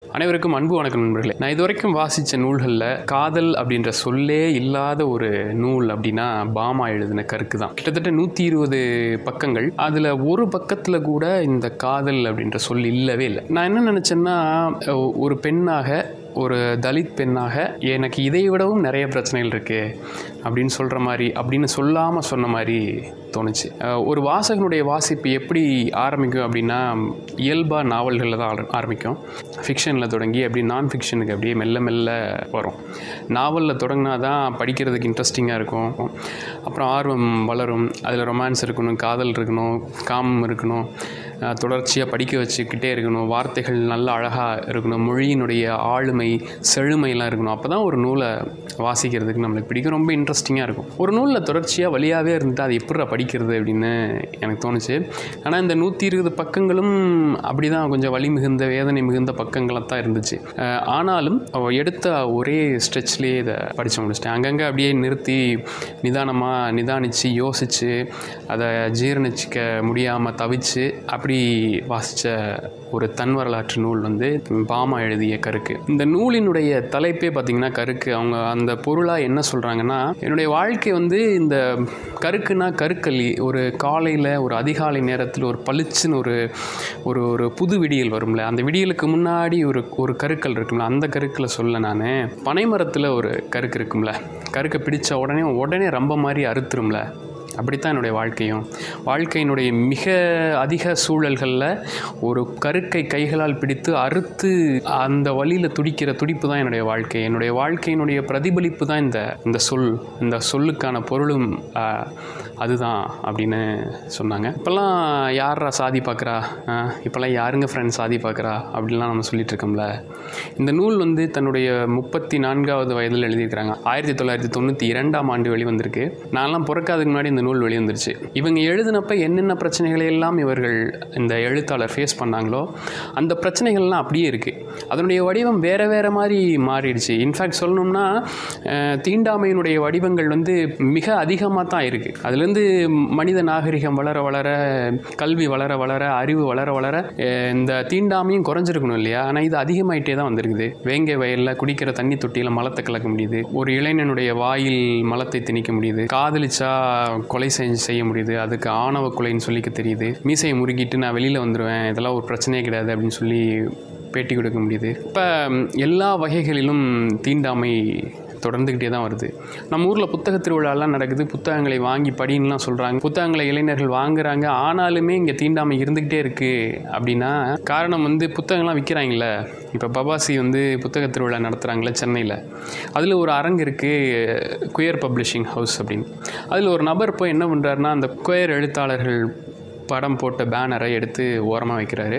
அனைவருக்கும் அன்பு வணக்கம் நண்பர்களே நான் இதுவரைக்கும் வாசித்த நூல்களில் காதல் அப்படின்ற சொல்லே இல்லாத ஒரு நூல் அப்படின்னா பாமா எழுதின கருக்கு தான் கிட்டத்தட்ட நூற்றி இருபது பக்கங்கள் அதில் ஒரு பக்கத்தில் கூட இந்த காதல் அப்படின்ற சொல் இல்லவே இல்லை நான் என்ன நினச்சேன்னா ஒரு பெண்ணாக ஒரு தலித் பெண்ணாக எனக்கு இதை விடவும் நிறைய பிரச்சனைகள் இருக்குது அப்படின்னு சொல்கிற மாதிரி அப்படின்னு சொல்லாமல் சொன்ன மாதிரி தோணுச்சு அஹ் ஒரு வாசகனுடைய வாசிப்பு எப்படி ஆரம்பிக்கும் அப்படின்னா இயல்பாக நாவல்களில் தான் ஆர- ஆரம்பிக்கும் ஃபிக்ஷனில் தொடங்கி அப்படி நான் ஃபிக்ஷனுக்கு அப்படியே மெல்ல மெல்ல வரும் நாவலில் தொடங்கினா தான் படிக்கிறதுக்கு இன்ட்ரெஸ்டிங்காக இருக்கும் அப்புறம் ஆர்வம் வளரும் அதில் ரொமான்ஸ் இருக்கணும் காதல் இருக்கணும் காமம் இருக்கணும் தொடர்ச்சியாக படிக்க வச்சுக்கிட்டே இருக்கணும் வார்த்தைகள் நல்ல அழகாக இருக்கணும் மொழியினுடைய ஆளுமை செழுமையெல்லாம் இருக்கணும் அப்போ தான் ஒரு நூலை வாசிக்கிறதுக்கு நம்மளுக்கு பிடிக்கும் ரொம்ப இன்ட்ரெஸ்டிங்காக இருக்கும் ஒரு நூலில் தொடர்ச்சியாக வழியாகவே இருந்துட்டு அது எப்படி படிக்கிறது அப்படின்னு எனக்கு தோணுச்சு ஆனால் இந்த நூற்றி இருபது பக்கங்களும் அப்படி தான் கொஞ்சம் வலி மிகுந்த வேதனை மிகுந்த பக்கங்களாக தான் இருந்துச்சு அஹ் ஆனாலும் அவ எடுத்த ஒரே ஸ்ட்ரெச்லேயே இதை படித்து முடிச்சிட்டேன் அங்கங்கே அப்படியே நிறுத்தி நிதானமாக நிதானித்து யோசித்து அதை ஜீரணிச்சிக்க முடியாமல் தவிச்சு அப்படி வாசித்த ஒரு தன் வரலாற்று நூல் வந்து பாமா எழுதிய கருக்கு இந்த நூலினுடைய தலைப்பே பார்த்திங்கன்னா கருக்கு அவங்க அந்த பொருளாக என்ன சொல்கிறாங்கன்னா என்னுடைய வாழ்க்கை வந்து இந்த கருக்குனா கருக்கல்லி ஒரு காலையில் ஒரு அதிகாலை நேரத்தில் ஒரு பளிச்சுன்னு ஒரு ஒரு ஒரு புது விடியல் வரும்ல அந்த விடியலுக்கு முன்னாடி ஒரு ஒரு கருக்கல் இருக்கும்ல அந்த கருக்கில் சொல்ல நான் பனைமரத்தில் ஒரு கருக்கு இருக்கும்ல கருக்கை பிடிச்ச உடனே உடனே ரொம்ப மாதிரி அறுத்துரும்ல அப்படித்தான் என்னுடைய வாழ்க்கையும் வாழ்க்கையினுடைய மிக அதிக சூழல்களில் ஒரு கருக்கை கைகளால் பிடித்து அறுத்து அந்த வழியில் துடிக்கிற துடிப்பு தான் என்னுடைய வாழ்க்கை என்னுடைய வாழ்க்கையினுடைய பிரதிபலிப்பு தான் இந்த இந்த சொல் இந்த சொல்லுக்கான பொருளும் ஆஹ், அதுதான் அப்படின்னு சொன்னாங்க இப்போல்லாம் யாரா சாதி பார்க்குறா இப்போல்லாம் யாருங்க ஃப்ரெண்ட்ஸ் சாதி பார்க்குறா அப்படின்லாம் நம்ம சொல்லிட்டு இருக்கோம்ல இந்த நூல் வந்து தன்னுடைய முப்பத்தி நான்காவது வயதில் எழுதியிருக்கிறாங்க ஆயிரத்தி தொள்ளாயிரத்தி தொண்ணூற்றி இரண்டாம் ஆண்டு வெளிவந்திருக்கு நான்லாம் பிறக்காதுக்கு முன்னாடி இந்த நூல் வெளிவந்துருச்சு இவங்க எழுதினப்ப என்னென்ன பிரச்சனைகளை எல்லாம் இவர்கள் இந்த எழுத்தாளர் ஃபேஸ் பண்ணாங்களோ அந்த பிரச்சனைகள்லாம் அப்படியே இருக்குது அதனுடைய வடிவம் வேற வேற மாதிரி மாறிடுச்சு இன்ஃபேக்ட் சொல்லணும்னா அஹ், தீண்டாமையினுடைய வடிவங்கள் வந்து மிக அதிகமாக தான் இருக்குது அதுலேருந்து மனித நாகரிகம் வளர வளர கல்வி வளர வளர அறிவு வளர வளர அஹ், இந்த தீண்டாமையும் குறைஞ்சிருக்கணும் இல்லையா ஆனால் இது அதிகமாயிட்டே தான் வந்திருக்குது வேங்கை வயலில் குடிக்கிற தண்ணி தொட்டியில் மலத்தை கலக்க முடியுது ஒரு இளைஞனுடைய வாயில் மலத்தை திணிக்க முடியுது காதலிச்சா கொலை செஞ்சு செய்ய முடியுது அதுக்கு ஆணவ கொலைன்னு சொல்லிக்க தெரியுது மீசையை முறுக்கிட்டு நான் வெளியில் வந்துடுவேன் இதெல்லாம் ஒரு பிரச்சனையே கிடையாது அப்படின்னு சொல்லி பேட்டி கொடுக்க முடியுது இப்போ எல்லா வகைகளிலும் தீண்டாமை தொடர்ந்துக்கிட்டே தான் வருது நம்ம ஊரில் புத்தக திருவிழாலாம் நடக்குது புத்தகங்களை வாங்கி படின்னுலாம் சொல்கிறாங்க புத்தகங்களை இளைஞர்கள் வாங்குறாங்க ஆனாலுமே இங்கே தீண்டாமை இருந்துக்கிட்டே இருக்குது அப்படின்னா காரணம் வந்து புத்தகங்கள்லாம் விற்கிறாங்களே இப்போ பபாசி வந்து புத்தக திருவிழா நடத்துகிறாங்களே சென்னையில் அதில் ஒரு அரங்கு இருக்குது குயர் பப்ளிஷிங் ஹவுஸ் அப்படின்னு அதில் ஒரு நபர் போய் என்ன பண்ணுறாருன்னா அந்த குயர் எழுத்தாளர்கள் படம் போட்ட பேனரை எடுத்து ஓரமாக வைக்கிறாரு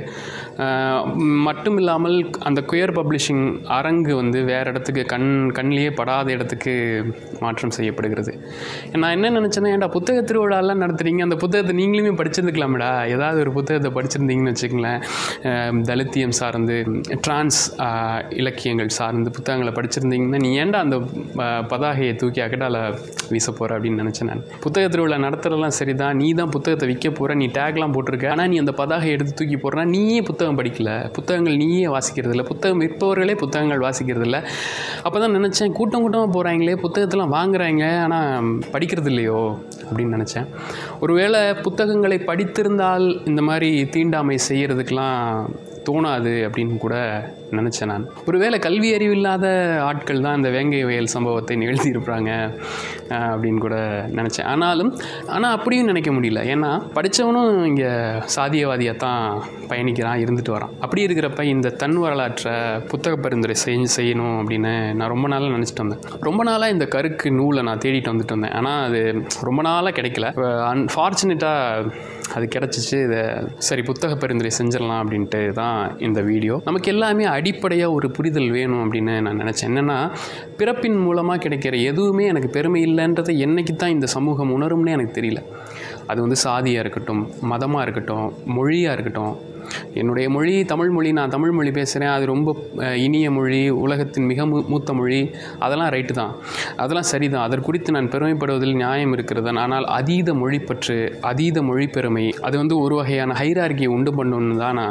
ஆஹ் மட்டும் இல்லாமல் அந்த குயர் பப்ளிஷிங் அரங்கு வந்து வேறு இடத்துக்கு கண் கண்ணிலேயே படாத இடத்துக்கு மாற்றம் செய்யப்படுகிறது நான் என்ன நினச்சேன்னா ஏன்டா புத்தக திருவிழாலாம் நடத்துறீங்க அந்த புத்தகத்தை நீங்களுமே படிச்சிருந்துக்கலாமேடா ஏதாவது ஒரு புத்தகத்தை படிச்சிருந்தீங்கன்னு வச்சுக்கங்களேன் ஆஹ் தலித்தியம் சார்ந்து டிரான்ஸ் இலக்கியங்கள் சார்ந்து புத்தகங்களை படிச்சிருந்தீங்கன்னா நீ ஏன்டா அந்த ஆஹ் பதாகையை தூக்கி அகடால வீச போகிற அப்படின்னு நினச்சேன் நான் புத்தக திருவிழா நடத்துறதெல்லாம் சரிதான் நீ தான் புத்தகத்தை விற்க போகிற நீ டேக்லாம் போட்டிருக்க ஆனால் நீ அந்த பதாகை எடுத்து தூக்கி போடுறா நீயே புத்தகம் படிக்கல புத்தகங்கள் நீயே வாசிக்கிறது இல்லை புத்தகம் விற்பவர்களே புத்தகங்கள் வாசிக்கிறது இல்லை அப்போ தான் நினச்சேன் கூட்டம் கூட்டமாக போகிறாங்களே புத்தகத்தெல்லாம் வாங்குறாங்க ஆனால் படிக்கிறது இல்லையோ அப்படின்னு நினச்சேன் ஒருவேளை புத்தகங்களை படித்திருந்தால் இந்த மாதிரி தீண்டாமை செய்கிறதுக்கெலாம் தோணாது அப்படின்னு கூட நினச்சேன் நான் ஒருவேளை கல்வி அறிவு இல்லாத ஆட்கள் தான் இந்த வேங்கை வயல் சம்பவத்தை நிகழ்த்தியிருப்பாங்க அஹ், அப்படின்னு கூட நினச்சேன் ஆனாலும் ஆனால் அப்படியும் நினைக்க முடியல ஏன்னா படித்தவனும் இங்கே சாதியவாதியாக தான் பயணிக்கிறான் இருந்துட்டு வரான் அப்படி இருக்கிறப்ப இந்த தன் வரலாற்றை புத்தக பரிந்துரை செஞ்சு செய்யணும் அப்படின்னு நான் ரொம்ப நாளாக நினச்சிட்டு வந்தேன் ரொம்ப நாளாக இந்த கருக்கு நூலை நான் தேடிட்டு வந்துட்டு வந்தேன் ஆனால் அது ரொம்ப நாளாக கிடைக்கல அன்ஃபார்ச்சுனேட்டாக அது கிடச்சிச்சு இதை சரி புத்தக பரிந்துரை செஞ்சிடலாம் அப்படின்ட்டு தான் இந்த வீடியோ நமக்கு எல்லாமே அடிப்படையாக ஒரு புரிதல் வேணும் அப்படின்னு நான் நினச்சேன் என்னென்னா பிறப்பின் மூலமாக கிடைக்கிற எதுவுமே எனக்கு பெருமை இல்லைன்றதை என்னைக்கு தான் இந்த சமூகம் உணரும்னே எனக்கு தெரியல அது வந்து சாதியாக இருக்கட்டும் மதமாக இருக்கட்டும் மொழியாக இருக்கட்டும் என்னுடைய மொழி தமிழ் மொழி நான் தமிழ் மொழி பேசுகிறேன் அது ரொம்ப அஹ், இனிய மொழி உலகத்தின் மிக மூ மூத்த மொழி அதெல்லாம் ரைட்டு தான் அதெல்லாம் சரிதான் அதற்கு குறித்து நான் பெருமைப்படுவதில் நியாயம் இருக்கிறது ஆனால் அதீத மொழிப்பற்று அதீத மொழி பெருமை அது வந்து ஒரு வகையான ஹைரார்கியை உண்டு பண்ணணும்னு தான் நான்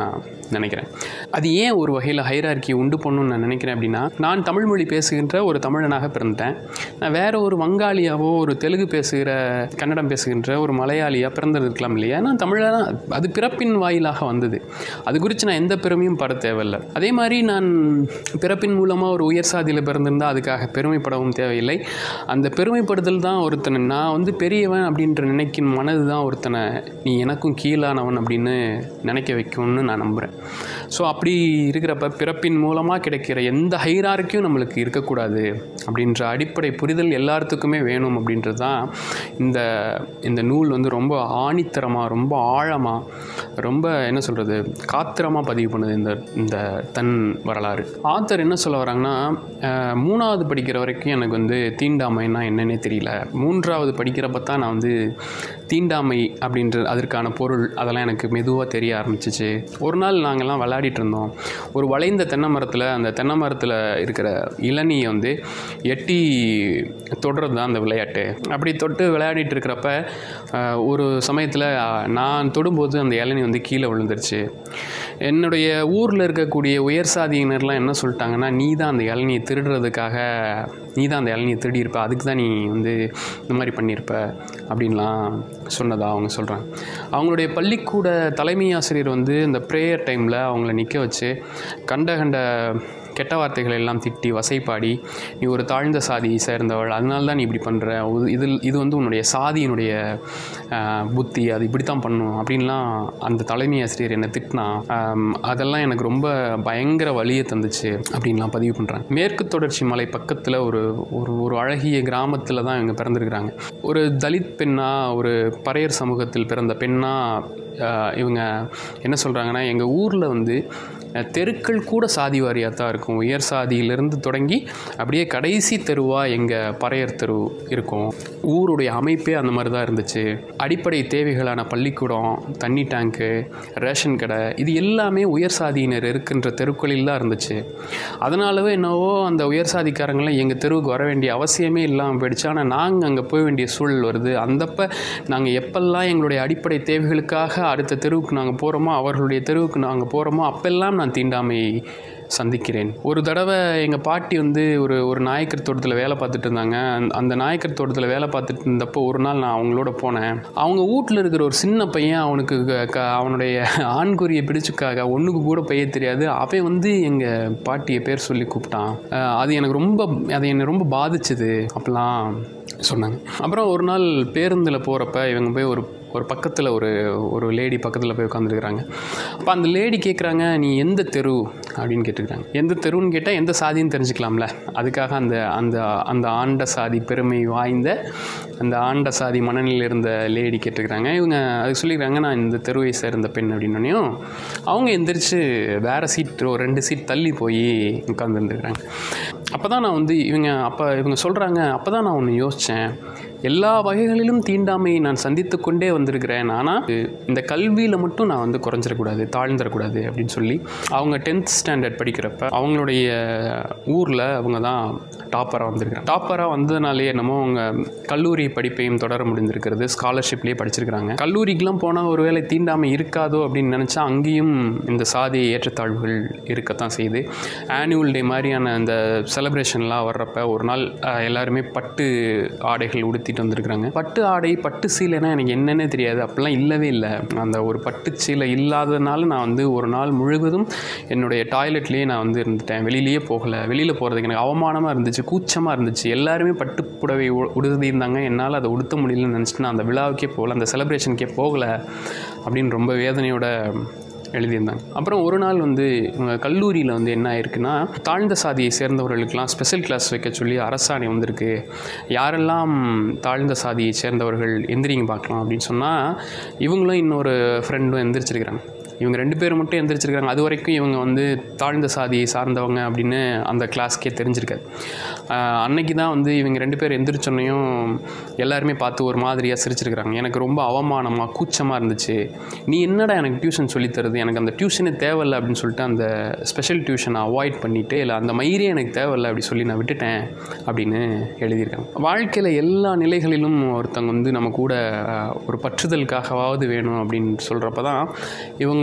நினைக்கிறேன் அது ஏன் ஒரு வகையில் ஹைரார்க்கி உண்டு பண்ணணும்னு நான் நினைக்கிறேன் அப்படின்னா நான் தமிழ் மொழி பேசுகின்ற ஒரு தமிழனாக பிறந்துட்டேன் நான் வேற ஒரு வங்காளியாவோ ஒரு தெலுங்கு பேசுகிற கன்னடம் பேசுகின்ற ஒரு மலையாளியாக பிறந்திருக்கலாம் இல்லையா நான் தமிழனா அது பிறப்பின் வாயிலாக வந்தது அது குறித்து நான் எந்த பெருமையும் பட தேவையில்லை அதே மாதிரி நான் பிறப்பின் மூலமாக ஒரு உயர் சாதியில் பிறந்திருந்தால் அதுக்காக பெருமைப்படவும் தேவையில்லை அந்த பெருமைப்படுதல் தான் ஒருத்தனை நான் வந்து பெரியவன் அப்படின்ற நினைக்கும் மனது தான் ஒருத்தனை நீ எனக்கும் கீழானவன் அப்படின்னு நினைக்க வைக்கும்னு நான் நம்புகிறேன் ஸோ அப்படி இருக்கிறப்ப பிறப்பின் மூலமாக கிடைக்கிற எந்த ஹைரார்க்கும் நம்மளுக்கு இருக்கக்கூடாது அப்படின்ற அடிப்படை புரிதல் எல்லாத்துக்குமே வேணும் அப்படின்றது தான் இந்த இந்த நூல் வந்து ரொம்ப ஆணித்தரமாக ரொம்ப ஆழமாக ரொம்ப என்ன சொல்கிறது காத்திரமாக பதிவு பண்ணுது இந்த இந்த தன் வரலாறு ஆத்தர் என்ன சொல்ல வராங்கன்னா அஹ், மூணாவது படிக்கிற வரைக்கும் எனக்கு வந்து தீண்டாமைன்னா என்னன்னே தெரியல மூன்றாவது படிக்கிறப்ப தான் நான் வந்து தீண்டாமை அப்படின்ற அதற்கான பொருள் அதெல்லாம் எனக்கு மெதுவாக தெரிய ஆரம்பிச்சிச்சு ஒரு நாள் நாங்கள்லாம் விளையாடிட்டு இருந்தோம் ஒரு வளைந்த தென்னை மரத்தில் அந்த தென்னை மரத்தில் இருக்கிற இளநியை வந்து எட்டி தொடுறது தான் அந்த விளையாட்டு அப்படி தொட்டு விளையாடிட்டு இருக்கிறப்ப அஹ், ஒரு சமயத்தில் நான் தொடும்போது அந்த இளநி வந்து கீழே விழுந்துருச்சு என்னுடைய ஊரில் இருக்கக்கூடிய உயர் சாதியினர்லாம் என்ன சொல்லிட்டாங்கன்னா நீ தான் அந்த இளநியை திருடுறதுக்காக நீ தான் அந்த இளநியை திருடியிருப்ப அதுக்கு தான் நீ வந்து இந்த மாதிரி பண்ணியிருப்ப அப்படின்லாம் சொன்னதா அவங்க சொல்கிறாங்க அவங்களுடைய பள்ளிக்கூட தலைமை ஆசிரியர் வந்து இந்த ப்ரேயர் டைமில் அவங்கள நிற்க வச்சு கண்ட கண்ட கெட்ட வார்த்தைகளை எல்லாம் திட்டி வசைப்பாடி நீ ஒரு தாழ்ந்த சாதியை சேர்ந்தவள் அதனால தான் நீ இப்படி பண்ணுற இதில் இது வந்து உன்னுடைய சாதியினுடைய ஆஹ், புத்தி அது இப்படி தான் பண்ணும் அப்படின்லாம் அந்த தலைமை ஆசிரியர் என்னை திட்டினா ஆம், அதெல்லாம் எனக்கு ரொம்ப பயங்கர வலியை தந்துச்சு அப்படின்லாம் பதிவு பண்ணுறாங்க மேற்கு தொடர்ச்சி மலை பக்கத்தில் ஒரு ஒரு ஒரு அழகிய கிராமத்தில் தான் இவங்க பிறந்திருக்கிறாங்க ஒரு தலித் பெண்ணா ஒரு பறையர் சமூகத்தில் பிறந்த பெண்ணா ஆஹ், இவங்க என்ன சொல்கிறாங்கன்னா எங்கள் ஊரில் வந்து அஹ், தெருக்கள் கூட சாதி வாரியாக தான் இருக்கும் உயர் சாதியிலிருந்து தொடங்கி அப்படியே கடைசி தெருவாக எங்கள் பறையர் தெரு இருக்கும் ஊருடைய அமைப்பே அந்த மாதிரி தான் இருந்துச்சு அடிப்படை தேவைகளான பள்ளிக்கூடம் தண்ணி டேங்க்கு ரேஷன் கடை இது எல்லாமே உயர் சாதியினர் இருக்கின்ற தெருக்களில் தான் இருந்துச்சு அதனாலவே என்னவோ அந்த உயர் சாதிக்காரங்களாம் எங்கள் தெருவுக்கு வர வேண்டிய அவசியமே இல்லாமல் போயிடுச்சு ஆனால் நாங்கள் அங்கே போக வேண்டிய சூழல் வருது அந்தப்போ நாங்கள் எப்பெல்லாம் எங்களுடைய அடிப்படை தேவைகளுக்காக அடுத்த தெருவுக்கு நாங்கள் போகிறோமோ அவர்களுடைய தெருவுக்கு நாங்கள் போகிறோமோ அப்பெல்லாம் நான் தீண்டாமை சந்திக்கிறேன் ஒரு தடவை எங்கள் பாட்டி வந்து ஒரு ஒரு நாயக்கர் தோட்டத்தில் வேலை பார்த்துட்டு இருந்தாங்க அந்த- அந்த நாயக்கர் தோட்டத்தில் வேலை பார்த்துட்டு இருந்தப்போ ஒரு நாள் நான் அவங்களோட போனேன் அவங்க வீட்டில் இருக்கிற ஒரு சின்ன பையன் அவனுக்கு க- க- அவனுடைய ஆண்குறியை பிடிச்சுக்காக ஒன்றுக்கு கூட பெய்ய தெரியாது அவன் வந்து எங்கள் பாட்டியை பேர் சொல்லி கூப்பிட்டான் அஹ் அது எனக்கு ரொம்ப அது என்னை ரொம்ப பாதிச்சுது அப்பெல்லாம் சொன்னாங்க அப்புறம் ஒரு நாள் பேருந்தில் போகிறப்ப இவங்க போய் ஒரு ஒரு பக்கத்தில் ஒரு ஒரு லேடி பக்கத்தில் போய் உட்காந்துருக்குறாங்க அப்போ அந்த லேடி கேட்குறாங்க நீ எந்த தெரு அப்படின்னு கேட்டுக்கிறாங்க எந்த தெருன்னு கேட்டால் எந்த சாதின்னு தெரிஞ்சுக்கலாம்ல அதுக்காக அந்த அந்த அந்த ஆண்ட சாதி பெருமை வாய்ந்த அந்த ஆண்ட சாதி மனநிலையில் இருந்த லேடி கேட்டுக்கிறாங்க இவங்க அதுக்கு சொல்லிக்கிறாங்க நான் இந்த தெருவை சேர்ந்த பெண் அப்படின்னோடனையும் அவங்க எந்திரிச்சு வேறு சீட் ஒரு ரெண்டு சீட் தள்ளி போய் உட்காந்துருந்துருக்குறாங்க அப்போ தான் நான் வந்து இவங்க அப்போ இவங்க சொல்கிறாங்க அப்போ தான் நான் ஒன்று யோசித்தேன் எல்லா வகைகளிலும் தீண்டாமையை நான் சந்தித்து கொண்டே வந்திருக்கிறேன் ஆனால் இந்த கல்வியில் மட்டும் நான் வந்து குறைஞ்சிடக்கூடாது தாழ்ந்துடக்கூடாது அப்படின்னு சொல்லி அவங்க டென்த் ஸ்டாண்டர்ட் படிக்கிறப்ப அவங்களுடைய ஊரில் அவங்க தான் டாப்பராக வந்திருக்கிறாங்க டாப்பராக வந்ததுனாலே என்னமோ அவங்க கல்லூரி படிப்பையும் தொடர முடிந்திருக்கிறது ஸ்காலர்ஷிப்லேயே படிச்சிருக்கிறாங்க கல்லூரிக்கெலாம் போனால் ஒருவேளை தீண்டாமை இருக்காதோ அப்படின்னு நினச்சா அங்கேயும் இந்த சாதி ஏற்றத்தாழ்வுகள் இருக்கத்தான் செய்யுது ஆனுவல் டே மாதிரியான அந்த செலிப்ரேஷன்லாம் வர்றப்ப ஒரு நாள் அஹ், எல்லாருமே பட்டு ஆடைகள் உடுத்திட்டு வந்திருக்கிறாங்க பட்டு ஆடை பட்டு சீலைனா எனக்கு என்னன்னே தெரியாது அப்படிலாம் இல்லவே இல்லை அந்த ஒரு பட்டு சீலை இல்லாததுனால நான் வந்து ஒரு நாள் முழுவதும் என்னுடைய டாய்லெட்லேயே நான் வந்து இருந்துட்டேன் வெளியிலேயே போகலை வெளியில் போகிறதுக்கு எனக்கு அவமானமாக இருந்துச்சு கூச்சமாக இருந்துச்சு எல்லாருமே பட்டு புடவை உ- உடுத்தியிருந்தாங்க என்னால் அதை உடுத்த முடியலன்னு நினச்சிட்டு நான் அந்த விழாவுக்கே போகல அந்த செலிப்ரேஷனுக்கே போகலை அப்படின்னு ரொம்ப வேதனையோட எழுதியிருந்தாங்க அப்புறம் ஒரு நாள் வந்து இவங்க கல்லூரியில் வந்து என்ன ஆயிருக்குன்னா தாழ்ந்த சாதியை சேர்ந்தவர்களுக்கெல்லாம் ஸ்பெஷல் கிளாஸ் வைக்க சொல்லி அரசாணை வந்திருக்கு யாரெல்லாம் தாழ்ந்த சாதியை சேர்ந்தவர்கள் எந்திரிங்க பார்க்கலாம் அப்படின்னு சொன்னால் இவங்களும் இன்னொரு ஃப்ரெண்டும் எந்திரிச்சிருக்கிறாங்க இவங்க ரெண்டு பேரும் மட்டும் எந்திரிச்சிருக்காங்க அது வரைக்கும் இவங்க வந்து தாழ்ந்த சாதியை சார்ந்தவங்க அப்படின்னு அந்த கிளாஸ்க்கே தெரிஞ்சிருக்காது ஆஹ் அன்னைக்கு தான் வந்து இவங்க ரெண்டு பேர் எந்திரிச்சோன்னையும் எல்லாருமே பார்த்து ஒரு மாதிரியாக சிரிச்சிருக்கிறாங்க எனக்கு ரொம்ப அவமானமாக கூச்சமாக இருந்துச்சு நீ என்னடா எனக்கு டியூஷன் சொல்லித் தருது எனக்கு அந்த டியூஷனே தேவையில்லை அப்படின்னு சொல்லிட்டு அந்த ஸ்பெஷல் டியூஷனை அவாய்ட் பண்ணிவிட்டு இல்லை அந்த மயிரே எனக்கு தேவையில்லை அப்படி சொல்லி நான் விட்டுட்டேன் அப்படின்னு எழுதியிருக்காங்க வாழ்க்கையில் எல்லா நிலைகளிலும் ஒருத்தவங்க வந்து நம்ம கூட ஆஹ், ஒரு பற்றுதலுக்காகவாவது வேணும் அப்படின்னு சொல்கிறப்ப தான் இவங்களுடைய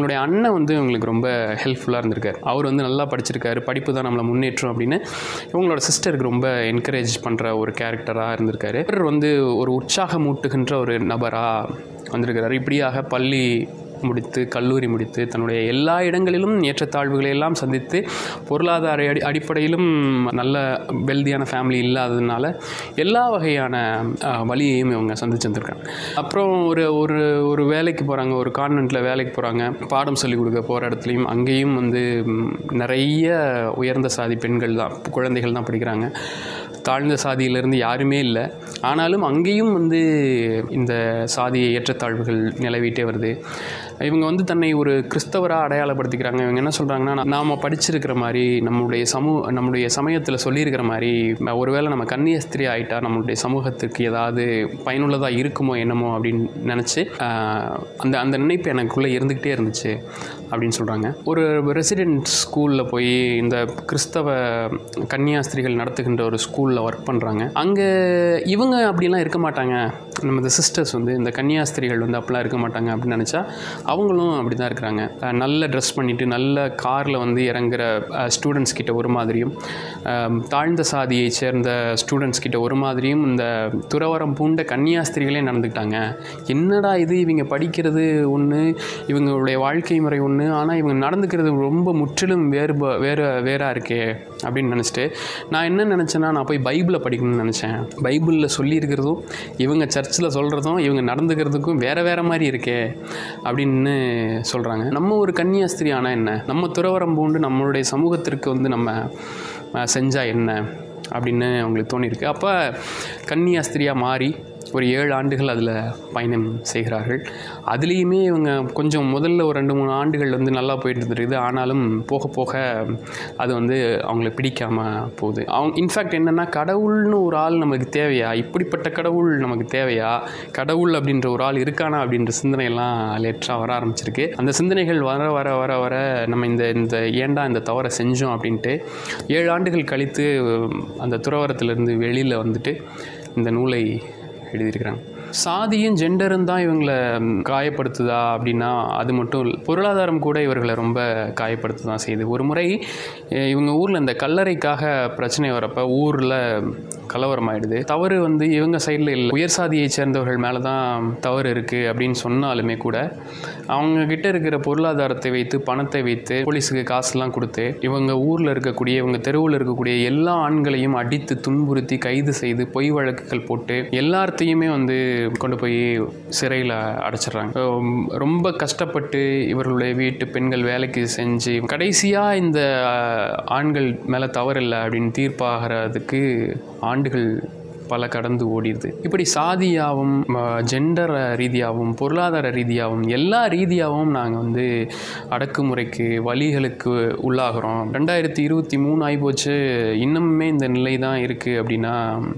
இவங்களுடைய அண்ணன் வந்து இவங்களுக்கு ரொம்ப ஹெல்ப்ஃபுல்லாக இருந்திருக்காரு அவர் வந்து நல்லா படிச்சிருக்காரு படிப்பு தான் நம்மளை முன்னேற்றம் அப்படின்னு இவங்களோட சிஸ்டருக்கு ரொம்ப என்கரேஜ் பண்ணுற ஒரு கேரக்டராக இருந்திருக்காரு இவர் வந்து ஒரு உற்சாகமூட்டுகின்ற ஒரு நபராக வந்திருக்கிறார் இப்படியாக பள்ளி முடித்து கல்லூரி முடித்து தன்னுடைய எல்லா இடங்களிலும் ஏற்றத்தாழ்வுகளை எல்லாம் சந்தித்து பொருளாதார அடி அடிப்படையிலும் நல்ல வெல்தியான ஃபேமிலி இல்லாததுனால எல்லா வகையான அஹ், வழியையும் இவங்க சந்திச்சு வந்திருக்காங்க அப்புறம் ஒரு ஒரு ஒரு வேலைக்கு போகிறாங்க ஒரு கான்வெண்ட்டில் வேலைக்கு போகிறாங்க பாடம் சொல்லிக் கொடுக்க போகிற இடத்துலையும் அங்கேயும் வந்து ம், நிறைய உயர்ந்த சாதி பெண்கள் தான் குழந்தைகள் தான் படிக்கிறாங்க தாழ்ந்த சாதியிலிருந்து யாருமே இல்லை ஆனாலும் அங்கேயும் வந்து இந்த சாதிய ஏற்றத்தாழ்வுகள் நிலவிட்டே வருது இவங்க வந்து தன்னை ஒரு கிறிஸ்தவராக அடையாளப்படுத்திக்கிறாங்க இவங்க என்ன சொல்கிறாங்கன்னா நாம் படிச்சிருக்கிற மாதிரி நம்மளுடைய சமூக நம்முடைய சமயத்தில் சொல்லியிருக்கிற மாதிரி ஒருவேளை நம்ம கன்னியஸ்திரி ஆயிட்டா நம்மளுடைய சமூகத்துக்கு ஏதாவது பயனுள்ளதாக இருக்குமோ என்னமோ அப்படின்னு நினச்சி அந்த அந்த நினைப்பு எனக்குள்ளே இருந்துக்கிட்டே இருந்துச்சு அப்படின்னு சொல்கிறாங்க ஒரு ரெசிடென்ட் ஸ்கூலில் போய் இந்த கிறிஸ்தவ கன்னியாஸ்திரிகள் நடத்துகின்ற ஒரு ஸ்கூலில் ஒர்க் பண்ணுறாங்க அங்கே இவங்க அப்படிலாம் இருக்க மாட்டாங்க நம்ம இந்த சிஸ்டர்ஸ் வந்து இந்த கன்னியாஸ்திரிகள் வந்து அப்படிலாம் இருக்க மாட்டாங்க அப்படின்னு நினச்சா அவங்களும் அப்படி தான் இருக்கிறாங்க அஹ் நல்ல ட்ரெஸ் பண்ணிவிட்டு நல்ல காரில் வந்து இறங்குற ஸ்டூடெண்ட்ஸ் கிட்ட ஒரு மாதிரியும் அஹ் தாழ்ந்த சாதியை சேர்ந்த ஸ்டூடெண்ட்ஸ் கிட்ட ஒரு மாதிரியும் இந்த துறவரம் பூண்ட கன்னியாஸ்திரிகளே நடந்துக்கிட்டாங்க என்னடா இது இவங்க படிக்கிறது ஒன்று இவங்களுடைய வாழ்க்கை முறை ஒன்று ஆனால் இவங்க நடந்துக்கிறது ரொம்ப முற்றிலும் வேறு வேறு வேறாக இருக்கே அப்படின்னு நினச்சிட்டு நான் என்ன நினச்சேன்னா நான் போய் பைபிளை படிக்கணும்னு நினச்சேன் பைபிளில் சொல்லியிருக்கிறதும் இவங்க சர்ச்சில் சொல்கிறதும் இவங்க நடந்துக்கிறதுக்கும் வேறு வேறு மாதிரி இருக்கே அப்படின்னு சொல்கிறாங்க நம்ம ஒரு கன்னியாஸ்திரி ஆனால் என்ன நம்ம துறவரம் பூண்டு நம்மளுடைய சமூகத்திற்கு வந்து நம்ம செஞ்சால் என்ன அப்படின்னு அவங்களுக்கு தோணியிருக்கு அப்போ கன்னியாஸ்திரியாக மாறி ஒரு ஏழு ஆண்டுகள் அதில் பயணம் செய்கிறார்கள் அதுலேயுமே இவங்க கொஞ்சம் முதல்ல ஒரு ரெண்டு மூணு ஆண்டுகள் வந்து நல்லா போயிட்டு இருந்துருக்குது ஆனாலும் போக போக அது வந்து அவங்கள பிடிக்காமல் போகுது அவங்க இன்ஃபேக்ட் என்னென்னா கடவுள்னு ஒரு ஆள் நமக்கு தேவையா இப்படிப்பட்ட கடவுள் நமக்கு தேவையா கடவுள் அப்படின்ற ஒரு ஆள் இருக்கானா அப்படின்ற சிந்தனையெல்லாம் லேட்டாக வர ஆரம்பிச்சிருக்கு அந்த சிந்தனைகள் வர வர வர வர நம்ம இந்த இந்த ஏன்டா இந்த தவறை செஞ்சோம் அப்படின்ட்டு ஏழு ஆண்டுகள் கழித்து அந்த துறவரத்திலிருந்து வெளியில் வந்துட்டு இந்த நூலை எழுதியிருக்கிறாங்க சாதியும் ஜெண்டரும் தான் இவங்களை ம், காயப்படுத்துதா அப்படின்னா அது மட்டும் இல்லை பொருளாதாரம் கூட இவர்களை ரொம்ப காயப்படுத்த தான் செய்யுது ஒரு முறை அஹ், இவங்க ஊரில் இந்த கல்லறைக்காக பிரச்சனை வரப்போ ஊரில் கலவரம் ஆயிடுது தவறு வந்து இவங்க சைடில் இல்லை உயர் சாதியை சேர்ந்தவர்கள் மேலே தான் தவறு இருக்குது அப்படின்னு சொன்னாலுமே கூட அவங்க கிட்ட இருக்கிற பொருளாதாரத்தை வைத்து பணத்தை வைத்து போலீஸுக்கு காசுலாம் கொடுத்து இவங்க ஊரில் இருக்கக்கூடிய இவங்க தெருவில் இருக்கக்கூடிய எல்லா ஆண்களையும் அடித்து துன்புறுத்தி கைது செய்து பொய் வழக்குகள் போட்டு எல்லாத்தையுமே வந்து கொண்டு போய் சிறையில் அடைச்சிடுறாங்க உம், ரொம்ப கஷ்டப்பட்டு இவர்களுடைய வீட்டு பெண்கள் வேலைக்கு செஞ்சு கடைசியாக இந்த அஹ், ஆண்கள் மேலே தவறில்லை அப்படின்னு தீர்ப்பாகிறதுக்கு ஆண்டுகள் பல கடந்து ஓடிடுது இப்படி சாதியாகவும் ஜெண்டர் ரீதியாகவும் பொருளாதார ரீதியாகவும் எல்லா ரீதியாகவும் நாங்கள் வந்து அடக்குமுறைக்கு வழிகளுக்கு உள்ளாகிறோம் ரெண்டாயிரத்தி இருபத்தி மூணு ஆகிப்போச்சு இன்னுமே இந்த நிலை தான் இருக்குது அப்படின்னா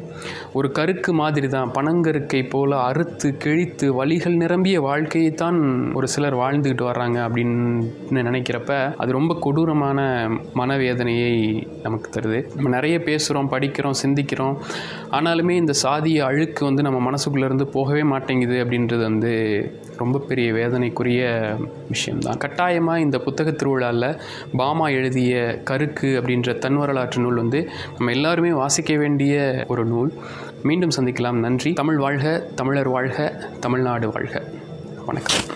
ஒரு கருக்கு மாதிரி தான் பனங்கருக்கை போல அறுத்து கிழித்து வழிகள் நிரம்பிய வாழ்க்கையை தான் ஒரு சிலர் வாழ்ந்துக்கிட்டு வர்றாங்க அப்படின்னு நினைக்கிறப்ப அது ரொம்ப கொடூரமான மனவேதனையை நமக்கு தருது நம்ம நிறைய பேசுகிறோம் படிக்கிறோம் சிந்திக்கிறோம் ஆனாலுமே இந்த சாதிய அழுக்கு வந்து நம்ம மனசுக்குள்ளேருந்து போகவே மாட்டேங்குது அப்படின்றது வந்து ரொம்ப பெரிய வேதனைக்குரிய விஷயம்தான் கட்டாயமாக இந்த புத்தக திருவிழாவில் பாமா எழுதிய கருக்கு அப்படின்ற தன் வரலாற்று நூல் வந்து நம்ம எல்லாருமே வாசிக்க வேண்டிய ஒரு நூல் மீண்டும் சந்திக்கலாம் நன்றி தமிழ் வாழ்க தமிழர் வாழ்க தமிழ்நாடு வாழ்க வணக்கம்